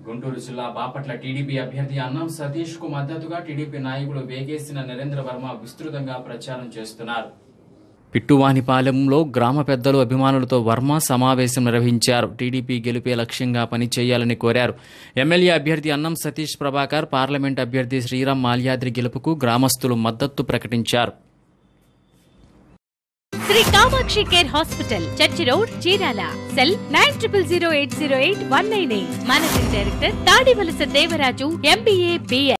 గుంటూరు జిల్లా బాపట్ల టీడీపీ అభ్యర్థి అన్నం సతీష్ కు మద్దతుగా టీడీపీ నాయకులు వేగేసిన నరేంద్ర వర్మ విస్తృతంగా ప్రచారం చేస్తున్నారు పిట్టువానిపాలెంలో గ్రామ పెద్దలు అభిమానులతో వర్మ సమావేశం నిర్వహించారు టీడీపీ గెలిపే లక్ష్యంగా పనిచేయాలని కోరారు ఎమ్మెల్యే అభ్యర్థి అన్నం సతీష్ ప్రభాకర్ పార్లమెంట్ అభ్యర్థి శ్రీరామ్ మాల్యాద్రి గెలుపుకు గ్రామస్తులు మద్దతు ప్రకటించారు Sri Kamakshi care hospital church road Chirala cell nine triple zero eight zero eight one nine eight managing director Tadivalasa Devaraju MBA BL